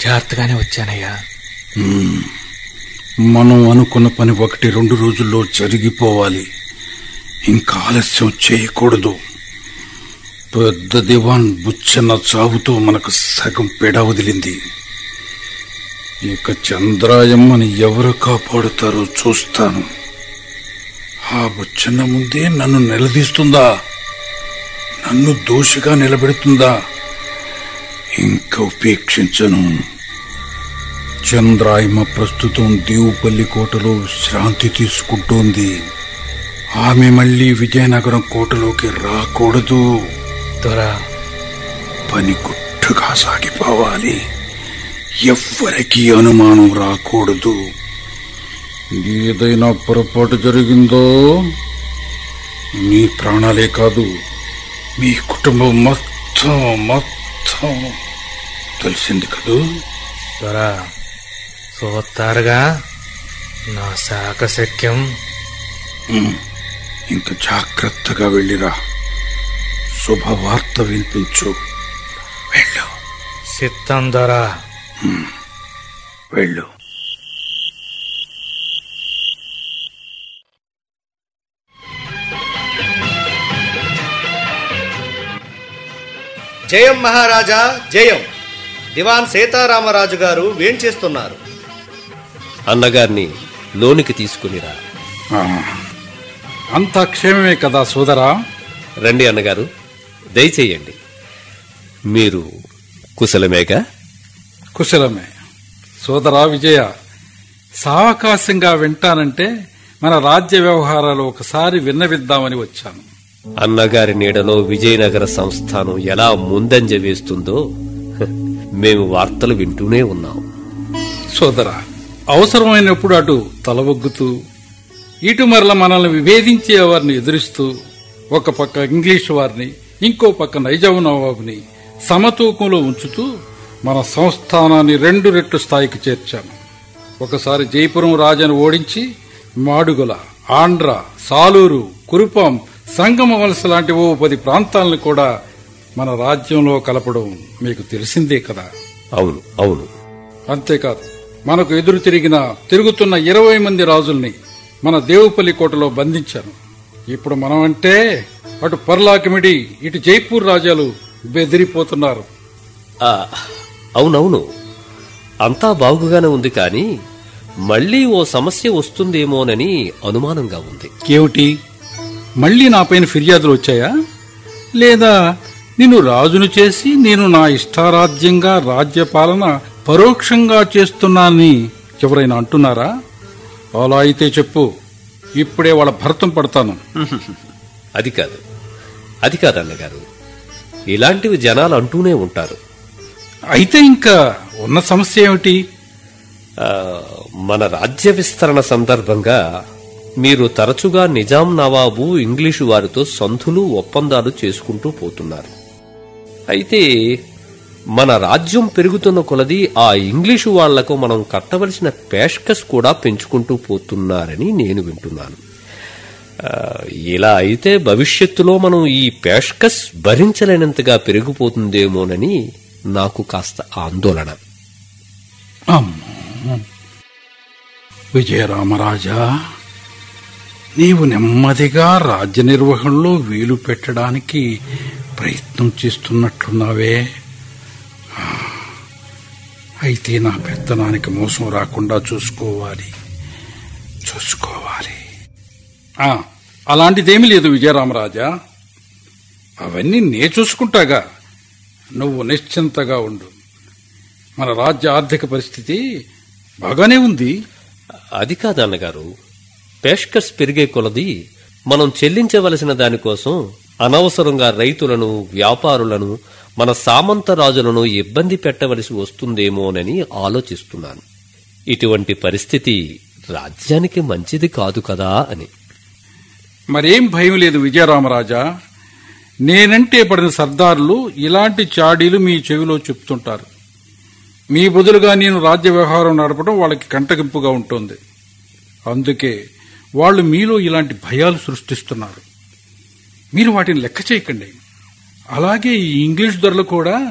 జాగ్రత్తగానే వచ్చానయ్యా మనం అనుకున్న పని ఒకటి రెండు రోజుల్లో జరిగిపోవాలి ఇంకా ఆలస్యం చేయకూడదు పెద్ద దివాన్ బుచ్చన్న చావుతో మనకు సగం పెడ వదిలింది ఇక చంద్రాయమ్మని ఎవరు కాపాడుతారో చూస్తాను ఆ బుచ్చన్న ముందే నన్ను నిలదీస్తుందా నన్ను దోషిగా నిలబెడుతుందా ఇంకా ఉపేక్షించను చంద్రాయమ ప్రస్తుతం దేవుపల్లి కోటలో శాంతి తీసుకుంటోంది ఆమె మళ్ళీ విజయనగరం కోటలోకి రాకూడదు దొరా పని గుట్టుగా సాగిపోవాలి ఎవ్వరికీ అనుమానం రాకూడదు ఏదైనా పొరపాటు జరిగిందో మీ ప్రాణాలే కాదు మీ కుటుంబం మొత్తం మొత్తం తెలిసింది కదూ దొరా చూస్తారుగా నా శాఖశక్యం ఉమ్, ఇంక జాగ్రత్తగా వెళ్ళిరా శుభవార్త వినిపించు వెళ్ళు చిత్తం దొరా వెళ్ళు జయం మహారాజా జయం దివాన్ సీతారామరాజు గారు వేంచేస్తున్నారు అన్నగారిని లోనికి తీసుకునిరా ఆ, అంతా క్షేమమే కదా సోదరా రండి అన్నగారు దయచేయండి మీరు కుశలమేగా కుశలమే సోదరా విజయ సావకాశంగా వింటానంటే మన రాజ్య వ్యవహారాలు ఒకసారి విన్నవిద్దామని వచ్చాను అన్నగారి నీడలో విజయనగర సంస్థానం ఎలా ముందంజ వేస్తుందో హ, మేము వార్తలు వింటూనే ఉన్నాం సోదరా అవసరమైనప్పుడు అటు తలవొగ్గుతూ ఇటు మరల మనల్ని విభేదించే వారిని ఎదురిస్తూ ఒక పక్క ఇంగ్లీష్ వారిని ఇంకో పక్క నైజాం నవాబుని సమతూకంలో ఉంచుతూ మన సంస్థానాన్ని రెండు రెట్లు స్థాయికి చేర్చాము ఒకసారి జైపురం రాజాను ఓడించి మాడుగుల ఆంధ్ర సాలూరు కురుపాం సంగమ వలస లాంటి ఓ పది ప్రాంతాలను కూడా మన రాజ్యంలో కలపడం మీకు తెలిసిందే కదా అవును అవును అంతేకాదు మనకు ఎదురు తిరిగిన తిరుగుతున్న ఇరవై మంది రాజుల్ని మన దేవుపల్లి కోటలో బంధించాను ఇప్పుడు మనం అంటే అటు పర్లాకిమిడి ఇటు జైపూర్ రాజాలు బెదిరిపోతున్నారు ఆ, అవునవును అంతా బాగుగానే ఉంది కానీ మళ్ళీ ఓ సమస్య వస్తుందేమోనని అనుమానంగా ఉంది ఏమిటి మళ్ళీ నాపైన ఫిర్యాదులు వచ్చాయా లేదా నిన్ను రాజును చేసి నేను నా ఇష్టారాజ్యంగా రాజ్యపాలన పరోక్షంగా చేస్తున్నానని ఎవరైనా అంటున్నారా అలా అయితే చెప్పు ఇప్పుడే వాళ్ళ భరతం పడతాను అది కాదు అది కాదు అన్నగారు ఇలాంటివి జనాలు అంటూనే ఉంటారు అయితే ఇంకా ఉన్న సమస్య ఏమిటి ఆ, మన రాజ్య విస్తరణ సందర్భంగా మీరు తరచుగా నిజాం నవాబు ఇంగ్లీషు వారితో సంధులు ఒప్పందాలు చేసుకుంటూ పోతున్నారు అయితే మన రాజ్యం పెరుగుతున్న కొలది ఆ ఇంగ్లీషు వాళ్లకు మనం కట్టవలసిన పేష్కస్ కూడా పెంచుకుంటూ పోతున్నారని నేను వింటున్నాను ఆ, ఇలా అయితే భవిష్యత్తులో మనం ఈ పేష్కస్ భరించలేనంతగా పెరిగిపోతుందేమోనని నాకు కాస్త ఆందోళన అమ్మో విజయరామరాజా నీవు నెమ్మదిగా రాజ్య నిర్వహణలో వీలు పెట్టడానికి ప్రయత్నం చేస్తున్నట్లున్నావే ఆ, అయితే నా పెత్తనానికి మోసం రాకుండా చూసుకోవాలి చూసుకోవాలి ఆ, అలాంటిదేమీ లేదు విజయరామరాజా అవన్నీ నే చూసుకుంటాగా నువ్వు నిశ్చింతగా ఉండు మన రాజ్య ఆర్థిక పరిస్థితి బాగానే ఉంది అది కాదు అన్నగారు పేష్కర్స్ పెరిగే కొలది మనం చెల్లించవలసిన దానికోసం అనవసరంగా రైతులను వ్యాపారులను మన సామంత రాజులను ఇబ్బంది పెట్టవలసి వస్తుందేమోనని ఆలోచిస్తున్నాను ఇటువంటి పరిస్థితి రాజ్యానికి మంచిది కాదు కదా అని మరేం భయం లేదు విజయరామరాజా నేనంటే పడిన సర్దారులు ఇలాంటి చాడీలు మీ చెవిలో చెప్తుంటారు మీ బదులుగా నేను రాజ్య వ్యవహారం నడపడం వాళ్ళకి కంటగింపుగా ఉంటుంది అందుకే వాళ్ళు మీలో ఇలాంటి భయాలు సృష్టిస్తున్నారు మీరు వాటిని లెక్క చేయకండి అలాగే ఈ ఇంగ్లీష్ ధరలు కూడా